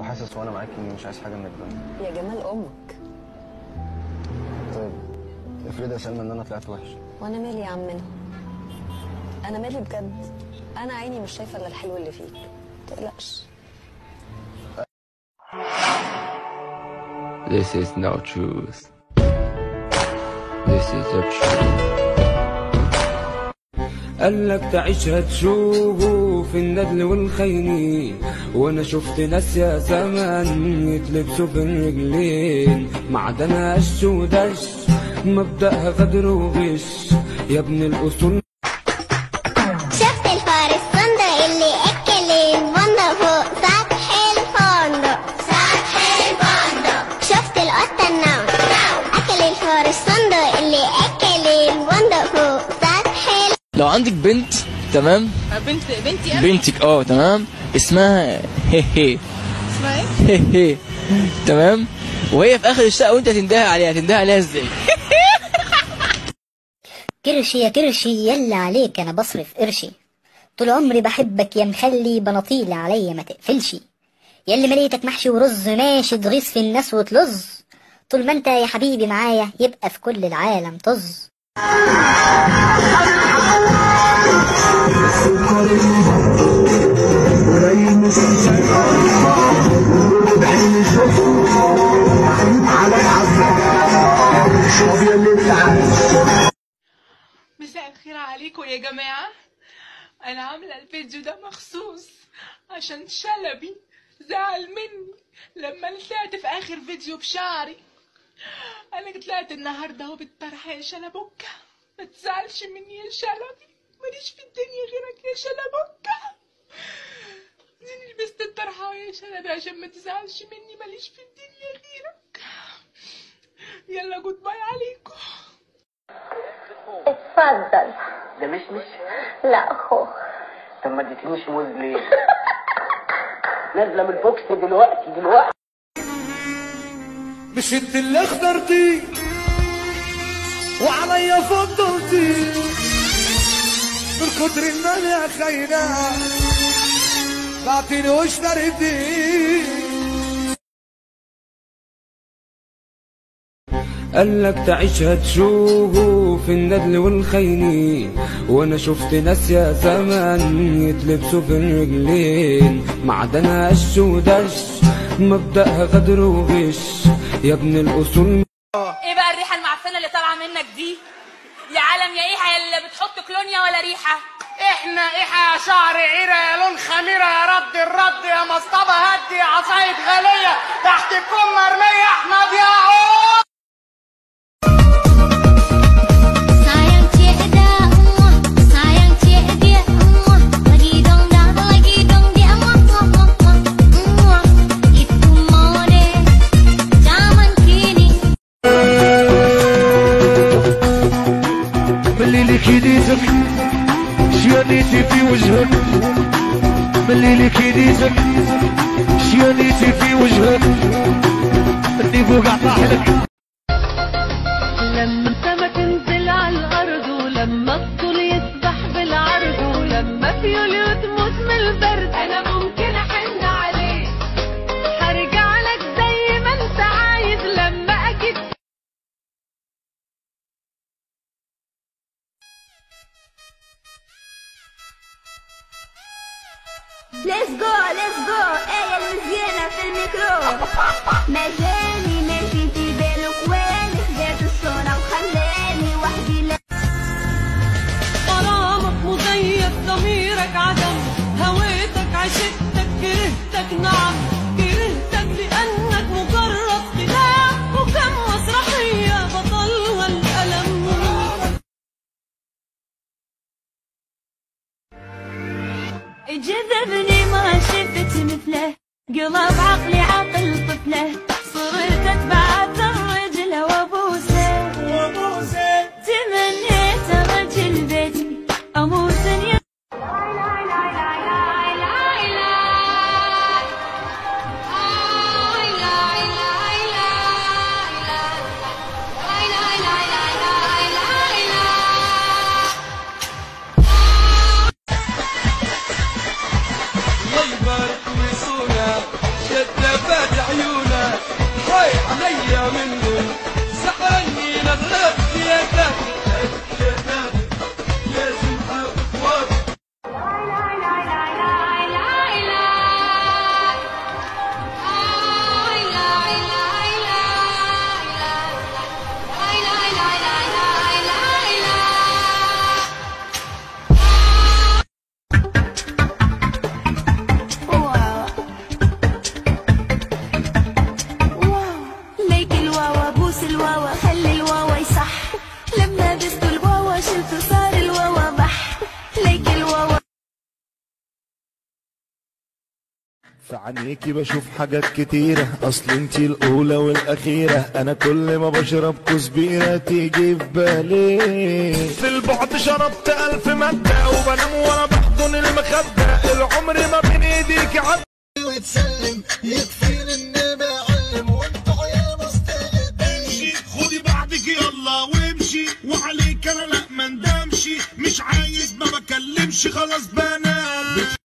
وحاسس وانا معاك اني مش عايز حاجه من الدنيا يا جمال امك طيب افرض يا سلمى ان انا طلعت وحش وانا مالي يا عمنا انا مالي بجد انا عيني مش شايفه الا الحلو اللي فيك متقلقش This is no truth. This is the truth. قالك تعيشها تشوف الندل والخينين وانا شفت ناس يا زمان يتلبسوا في الرجلين معدنها قش ودش مبدأها غدر وغش يا ابن الاصول شفت الفار الصندوق اللي اكل البندق فوق سطح الفندق سطح الفندق شفت القطة النوم اكل الفار الصندوق اللي اكل البندق فوق سطح ال... لو عندك بنت تمام بنت بنتي انا بنتك اه تمام اسمها هي هي اسمها ايه؟ هي هي تمام وهي في اخر الشقه وانت تندهي عليها تندهي عليها ازاي كرشي يا كرشي يلا عليك انا بصرف قرشي طول عمري بحبك يا مخلي بناطيل عليا ما تقفلش ياللي مليتك محشي ورز ماشي تغيظ في الناس وتلظ طول ما انت يا حبيبي معايا يبقى في كل العالم طز مساء الخير عليكم يا جماعة أنا عاملة الفيديو ده مخصوص عشان شلبي زعل مني لما طلعت في آخر فيديو بشعري أنا طلعت النهاردة اهو بالطرحة يا شلبوكة ما تزعلش مني يا شلبي ماليش في الدنيا غيرك يا شلبوكة اديني لبست الطرحة يا شلبي عشان ما تزعلش مني ماليش في الدنيا غيرك يلا جود باي عليكم اتفضل ده مش مش لا خوخ طب ما اديتنيش موز ليه؟ نازله من البوكس دلوقتي دلوقتي مشيت الاخضر دي وعليا فضلتي من كتر المال يا خينا بعتني واشتريتي قالك تعيشها تشوف الندل والخينين وانا شفت ناس يا زمان يتلبسوا في الرجلين معدنها قش ودش مبدأها غدر وغش يا ابن الاصول ايه بقى الريحه المعفنه اللي طالعه منك دي يا عالم يا ايحة يا اللي بتحط كلونيا ولا ريحه احنا ايحة يا شعر عيرة يا لون خميرة يا رد الرد يا مصطبة هدي يا عصاية غالية تحت الكم مرمية احمد يعقوب Sayang tiada Allah, sayang tiada Allah. Lagi dong dah, lagi dong dia Allah, Allah, Allah. Itu mode zaman kini. ملي لك يديتك شيانيتي في وجهك ملي لك يديتك شيانيتي في وجهك اني فوق عطاحلك لما السما تنزل على الارض ولما الطول يسبح بالعرض ولما فيوليو تموت من البرد انا ممكن احن عليك هرجع لك زي ما انت عايز لما اجي Let's go, let's go, ella المزيانة في الميكرو مجاني ماشي في بالك وين خدات الصورة وخلاني وحدي لا غرامك مزيف ضميرك عدم هويتك عشقتك كرهتك نعم كرهتك لأنك مجرد خداع وكم مسرحية بطلها الألم جذبني ما شفت مثله قلب عقلي عقل طفله صرت اتبع الرجل وابوسه تمنيت رجل بيتي اموت يا الله يبارك ويصونك شد عينيكي بشوف حاجات كتيرة اصل انتي الاولى والاخيرة انا كل ما بشرب كزبيرة تيجي في بالي في البعد شربت الف مادة وبنام وانا بحضن المخدة العمر ما بين ايديك عدى وتسلم يكفيني اني بعلم وانت يا مستعد امشي خدي بعضك يلا وامشي وعليك انا لا ما ندمشي مش عايز ما بكلمش خلاص بنام